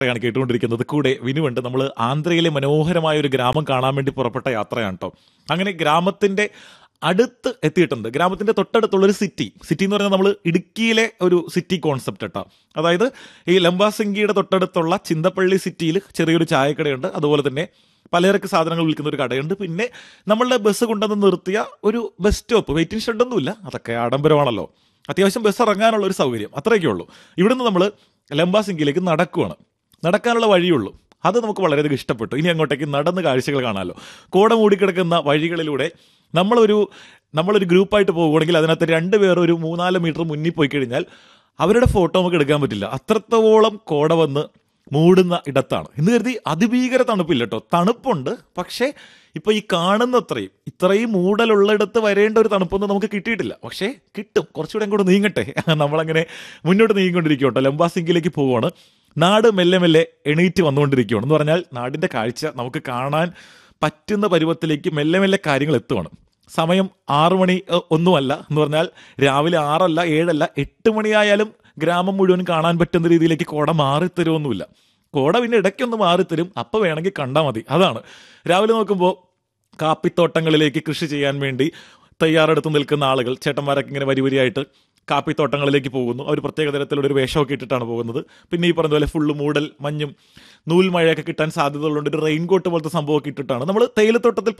യാണ് കേട്ടുകൊണ്ടിരിക്കുന്നത് കൂടെ വിനുവുണ്ട് നമ്മൾ ആന്ധ്രയിലെ മനോഹരമായ ഒരു ഗ്രാമം കാണാൻ വേണ്ടി പുറപ്പെട്ട യാത്രയാണ് കേട്ടോ അങ്ങനെ ഗ്രാമത്തിന്റെ അടുത്ത് എത്തിയിട്ടുണ്ട് ഗ്രാമത്തിന്റെ തൊട്ടടുത്തുള്ള ഒരു സിറ്റി സിറ്റി എന്ന് പറഞ്ഞാൽ നമ്മൾ ഇടുക്കിയിലെ ഒരു സിറ്റി കോൺസെപ്റ്റ് കേട്ടോ അതായത് ഈ ലംബാസിംഗിയുടെ തൊട്ടടുത്തുള്ള ചിന്തപ്പള്ളി സിറ്റിയിൽ ചെറിയൊരു ചായക്കടയുണ്ട് അതുപോലെ തന്നെ പലചരക്ക് സാധനങ്ങൾ വിൽക്കുന്ന ഒരു കടയുണ്ട് പിന്നെ നമ്മളുടെ ബസ് കൊണ്ടുവന്ന് നിർത്തിയ ഒരു ബസ് സ്റ്റോപ്പ് വെയിറ്റിംഗ് ഷെഡൊന്നുമില്ല അതൊക്കെ ആഡംബരമാണല്ലോ അത്യാവശ്യം ബസ് ഇറങ്ങാനുള്ള ഒരു സൗകര്യം അത്രയൊക്കെ ഉള്ളൂ ഇവിടുന്ന് നമ്മൾ ലംബാസിംഗിലേക്ക് നടക്കുവാണ് നടക്കാനുള്ള വഴിയുള്ളൂ അത് നമുക്ക് വളരെയധികം ഇഷ്ടപ്പെട്ടു ഇനി അങ്ങോട്ടേക്ക് നടന്ന് കാഴ്ചകൾ കാണാമല്ലോ കോട മൂടിക്കിടക്കുന്ന വഴികളിലൂടെ നമ്മളൊരു നമ്മളൊരു ഗ്രൂപ്പായിട്ട് പോകുകയാണെങ്കിൽ അതിനകത്ത് രണ്ട് പേർ ഒരു മൂന്നാല് മീറ്റർ മുന്നിൽ പോയി കഴിഞ്ഞാൽ അവരുടെ ഫോട്ടോ നമുക്ക് എടുക്കാൻ പറ്റില്ല അത്രത്തോളം കോട വന്ന് മൂടുന്ന ഇടത്താണ് എന്ന് കരുതി അതിഭീകര തണുപ്പില്ല കേട്ടോ തണുപ്പുണ്ട് പക്ഷേ ഇപ്പൊ ഈ കാണുന്നത്രയും ഇത്രയും മൂടലുള്ളിടത്ത് വരേണ്ട ഒരു തണുപ്പൊന്നും നമുക്ക് കിട്ടിയിട്ടില്ല പക്ഷേ കിട്ടും കുറച്ചുകൂടെ അങ്ങോട്ട് നീങ്ങട്ടെ നമ്മളങ്ങനെ മുന്നോട്ട് നീങ്ങിക്കൊണ്ടിരിക്കും കേട്ടോ ലംബാസിംഗിലേക്ക് പോവുകയാണ് നാട് മെല്ലെ മെല്ലെ എണീറ്റ് വന്നുകൊണ്ടിരിക്കുകയാണ് എന്ന് പറഞ്ഞാൽ നാടിന്റെ കാഴ്ച നമുക്ക് കാണാൻ പറ്റുന്ന പരുവത്തിലേക്ക് മെല്ലെ മെല്ലെ കാര്യങ്ങൾ എത്തുവാണ് സമയം ആറു മണി ഏഹ്, ഒന്നുമല്ല എന്ന് പറഞ്ഞാൽ രാവിലെ ആറല്ല ഏഴല്ല എട്ട് മണിയായാലും ഗ്രാമം മുഴുവൻ കാണാൻ പറ്റുന്ന രീതിയിലേക്ക് കോട മാറിത്തരുമൊന്നുമില്ല കോട പിന്നെ ഇടയ്ക്കൊന്ന് മാറിത്തരും അപ്പൊ വേണമെങ്കിൽ കണ്ടാൽ മതി അതാണ് രാവിലെ നോക്കുമ്പോൾ കാപ്പിത്തോട്ടങ്ങളിലേക്ക് കൃഷി ചെയ്യാൻ വേണ്ടി തയ്യാറെടുത്ത് നിൽക്കുന്ന ആളുകൾ ചേട്ടന്മാരൊക്കെ ഇങ്ങനെ വരി വരിയായിട്ട് കാപ്പിത്തോട്ടങ്ങളിലേക്ക് പോകുന്നു അവർ പ്രത്യേക തരത്തിലുള്ള ഒരു വേഷമൊക്കെ ഇട്ടിട്ടാണ് പോകുന്നത് പിന്നെ ഈ പറഞ്ഞ പോലെ ഫുള്ള് മൂടൽ മഞ്ഞും നൂൽ മഴയൊക്കെ കിട്ടാൻ സാധ്യതകളുണ്ട് ഒരു റെയിൻകോട്ട് പോലത്തെ സംഭവമൊക്കെ ഇട്ടിട്ടാണ് നമ്മൾ തേയിലത്തോട്ടത്തിൽ